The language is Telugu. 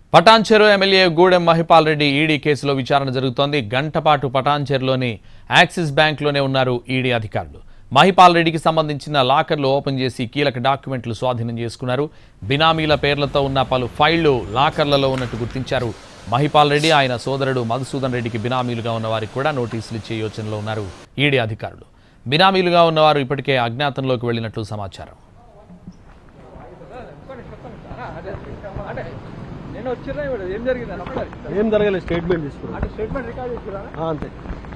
పటాన్చెరు ఎమ్మెల్యే గూడెం మహిపాల్ రెడ్డి ఈడీ కేసులో విచారణ జరుగుతోంది గంటపాటు పటాన్చెరులోని యాక్సిస్ బ్యాంక్లోనే ఉన్నారు ఈడీ అధికారులు మహిపాల్ రెడ్డికి సంబంధించిన లాకర్లు ఓపెన్ చేసి కీలక డాక్యుమెంట్లు స్వాధీనం చేసుకున్నారు బినామీల పేర్లతో ఉన్న పలు ఫైళ్లు లాకర్లలో ఉన్నట్టు గుర్తించారు మహిపాల్ రెడ్డి ఆయన సోదరుడు మధుసూదన్ రెడ్డికి బినామీలుగా ఉన్న వారికి కూడా నోటీసులు ఇచ్చే యోచనలో ఉన్నారు ఈడీ అధికారులు బినామీలుగా ఉన్నవారు ఇప్పటికే అజ్ఞాతంలోకి వెళ్లినట్లు సమాచారం నేను వచ్చినా ఇప్పుడు ఏం జరిగింది అని ఒకసారి ఏం జరగలేదు స్టేట్మెంట్ తీసుకున్నాం అంటే స్టేట్మెంట్ రికార్డ్ చేసుకురా అంతే